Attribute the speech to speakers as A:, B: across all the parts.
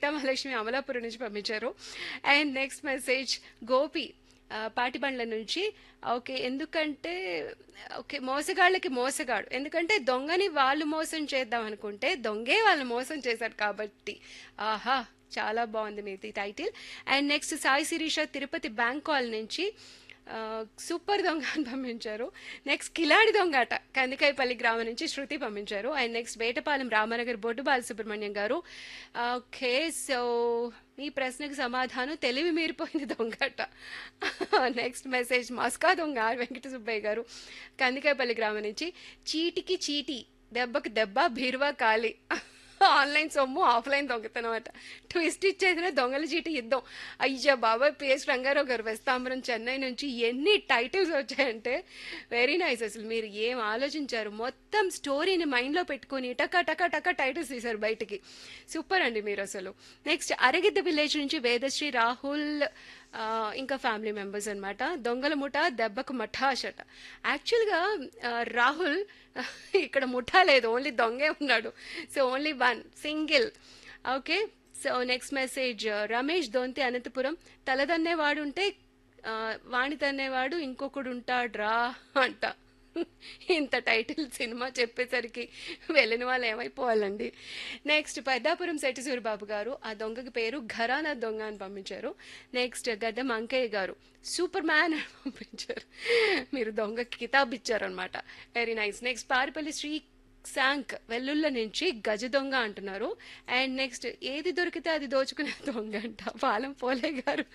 A: సీతామహాలక్ష్మి అమలాపురం నుంచి పంపించారు and next message Gopi ఆ, పాటిబండ్ల నుంచి ఓకే ఎందుకంటే ఓకే మోసగాళ్ళకి మోసగాడు ఎందుకంటే దొంగని వాళ్ళు మోసం చేద్దాం అనుకుంటే దొంగే వాళ్ళు మోసం చేశారు కాబట్టి ఆహా చాలా బాగుంది మీది title and next Sai Sirisha Tirupati bank call నుంచి ఆ, సూపర్ దొంగ అని పంపించారు నెక్స్ట్ కిలాడి దొంగ అట కందికాయపల్లి గ్రామం నుంచి శృతి పంపించారు and next Vetapalem Ramanagar Boddu Balasubrahmanyam garu okay so మీ ప్రశ్నకు సమాధానం తెలివి మీరిపోయింది దొంగ అట నెక్స్ట్ మెసేజ్ మస్కా దొంగ ఆర్ వెంకట సుబ్బయ్య గారు కందికాయపల్లి గ్రామం నుంచి చీటికి చీటి దెబ్బకి దెబ్బ బీరువా ఖాళీ ఆన్లైన్ సొమ్ము ఆఫ్లైన్ దొంగతనం అట ట్విస్ట్ ఇచ్చేసిన దొంగల చీటి యుద్ధం అయ్యా బాబాయ్ పిఎస్ రంగారావు గారు వెస్తాంబరం చెన్నై నుంచి ఎన్ని టైటిల్స్ వచ్చాయంటే వెరీ నైస్ అసలు మీరు ఏం ఆలోచించారు మొత్తం స్టోరీని మైండ్లో పెట్టుకొని టక టక టక టైటిల్స్ తీశారు బయటికి సూపర్ అండి మీరు అసలు నెక్స్ట్ అరగిద్ద విలేజ్ నుంచి వేదశ్రీ రాహుల్ ఆ, ఇంకా ఫ్యామిలీ మెంబర్స్ అన్నమాట దొంగల ముఠ దెబ్బకు మఠాష్ అట యాక్చువల్గా ఆ, రాహుల్ ఇక్కడ ముఠా లేదు ఓన్లీ దొంగే ఉన్నాడు so only one single okay so next message Ramesh Donthi Anantapuram తలదన్నేవాడు ఉంటే ఆ, వాణి తన్నేవాడు ఇంకొకడు ఉంటాడ్రా అంట ఇంత టైటిల్ సినిమా చెప్పేసరికి వెళ్ళిన వాళ్ళు ఏమైపోవాలండి నెక్స్ట్ పెద్దాపురం శెట్టి సూరిబాబు గారు ఆ దొంగకి పేరు ఘరానా దొంగ అని పంపించారు నెక్స్ట్ గద్దెం అంకయ్య గారు సూపర్ మ్యాన్ అని పంపించారు మీరు దొంగకి కితాబ్ ఇచ్చారనమాట very nice next Paripalli Sri శాంక్ వెల్లుల్ల నుంచి గజ దొంగ అంటున్నారు అండ్ నెక్స్ట్ ఏది దొరికితే అది దోచుకునే దొంగ అంట పాలెం పోలే గారు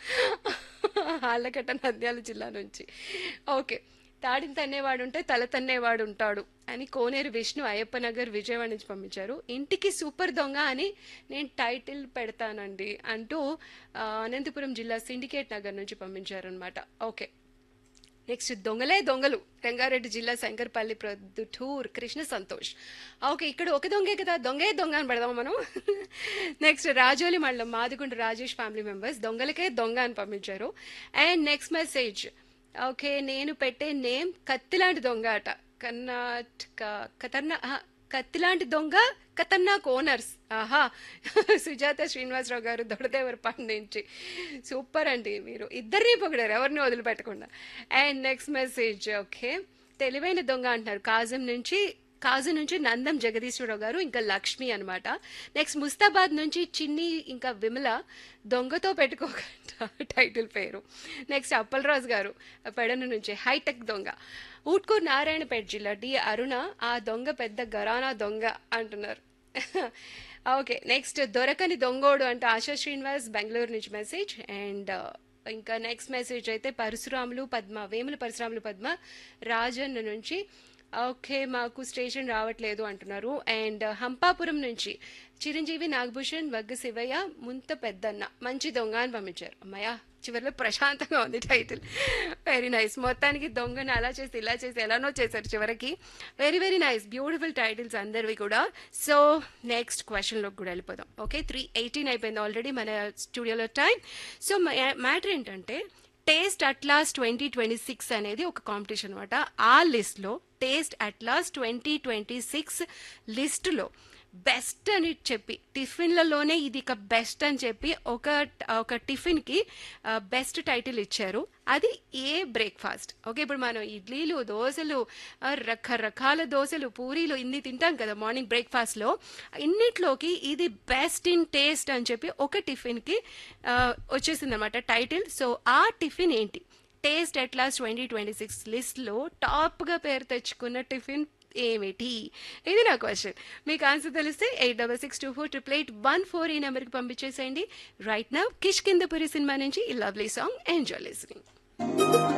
A: ఆళ్ళకట్ట నంద్యాల జిల్లా నుంచి ఓకే తాడిని తన్నేవాడు ఉంటే తల తన్నేవాడు ఉంటాడు అని కోనేరు విష్ణు అయ్యప్ప నగర్ విజయవాడ నుంచి పంపించారు ఇంటికి సూపర్ దొంగ అని నేను టైటిల్ పెడతానండి అంటూ ఆ, అనంతపురం జిల్లా సిండికేట్ నగర్ నుంచి పంపించారనమాట ఓకే నెక్స్ట్ దొంగలే దొంగలు రంగారెడ్డి జిల్లా శంకర్పల్లి ప్రొద్దుటూర్ కృష్ణ సంతోష్ ఓకే ఇక్కడ ఒక దొంగే కదా దొంగే దొంగ అని పెడదాం మనం నెక్స్ట్ రాజోలి మండలం మాదిగుండు రాజేష్ ఫ్యామిలీ మెంబర్స్ దొంగలకే దొంగ అని పంపించారు అండ్ నెక్స్ట్ మెసేజ్ ఓకే నేను పెట్టే నేమ్ కత్తిలాంటి దొంగ అట కర్ణాటక కతర్నా ఆహా, కత్తిలాంటి దొంగ ఖతర్నాక్ ఓనర్స్ ఆహా సుజాత శ్రీనివాసరావు గారు దొడదేవరపాడు నుంచి సూపర్ అండి మీరు ఇద్దరిని పొగిడారు ఎవరిని వదిలిపెట్టకుండా అండ్ నెక్స్ట్ మెసేజ్ ఓకే తెలివైన దొంగ అంటున్నారు కాజం నుంచి కాజు నుంచి నందం జగదీశ్వరరావు గారు ఇంకా లక్ష్మి అన్నమాట నెక్స్ట్ ముస్తాబాద్ నుంచి చిన్ని ఇంకా విమల దొంగతో పెట్టుకోకుండా టైటిల్ పేరు నెక్స్ట్ అప్పలరాజు గారు పెడన నుంచి హైటెక్ దొంగ ఊట్కూరు నారాయణపేట జిల్లా డి అరుణ ఆ దొంగ పెద్ద గరానా దొంగ అంటున్నారు ఓకే నెక్స్ట్ దొరకని దొంగోడు అంటే ఆశా శ్రీనివాస్ బెంగళూరు నుంచి మెసేజ్ అండ్ ఇంకా నెక్స్ట్ మెసేజ్ అయితే పరశురాములు పద్మ వేముల పరశురాములు పద్మ రాజన్ నుంచి ఓకే మాకు స్టేషన్ రావట్లేదు అంటున్నారు అండ్ హంపాపురం నుంచి చిరంజీవి నాగభూషణ్ వగ్గ శివయ్య ముంత పెద్దన్న మంచి దొంగ అని పంపించారు అమ్మయ్య చివరిలో ప్రశాంతంగా ఉంది టైటిల్ వెరీ నైస్ మొత్తానికి దొంగను అలా చేసి ఇలా చేసి ఎలానో చేశారు చివరికి very very nice beautiful titles అందరివి కూడా సో నెక్స్ట్ క్వశ్చన్లోకి కూడా వెళ్ళిపోదాం ఓకే త్రీ ఎయిటీన్ అయిపోయింది ఆల్రెడీ మన స్టూడియోలో టైం సో మ్యాటర్ ఏంటంటే Taste Atlas twenty twenty six అనేది ఒక కాంపిటీషన్ అనమాట ఆ లిస్ట్లో Taste Atlas twenty twenty six లిస్టులో బెస్ట్ అని చెప్పి టిఫిన్లలోనే ఇది ఇక బెస్ట్ అని చెప్పి ఒక ఒక టిఫిన్కి బెస్ట్ టైటిల్ ఇచ్చారు అది ఏ బ్రేక్ఫాస్ట్ ఓకే ఇప్పుడు మనం ఇడ్లీలు దోశలు ఆ, రకరకాల దోశలు పూరీలు ఇన్ని తింటాం కదా మార్నింగ్ బ్రేక్ఫాస్ట్లో ఇన్నిట్లోకి ఇది బెస్ట్ ఇన్ టేస్ట్ అని చెప్పి ఒక టిఫిన్కి వచ్చేసింది అనమాట టైటిల్ సో ఆ టిఫిన్ ఏంటి Taste Atlas twenty twenty six లిస్ట్లో టాప్గా పేరు తెచ్చుకున్న టిఫిన్ ఏమిటి ఇది నా క్వశ్చన్ మీకు ఆన్సర్ తెలిస్తే eight double six two four triple eight one four ఈ నెంబర్కి పంపించేసేయండి రైట్ నా కిష్కిందపురి సినిమా నుంచి ఈ లవ్లీ సాంగ్ ఎంజాయ్ లిస్నింగ్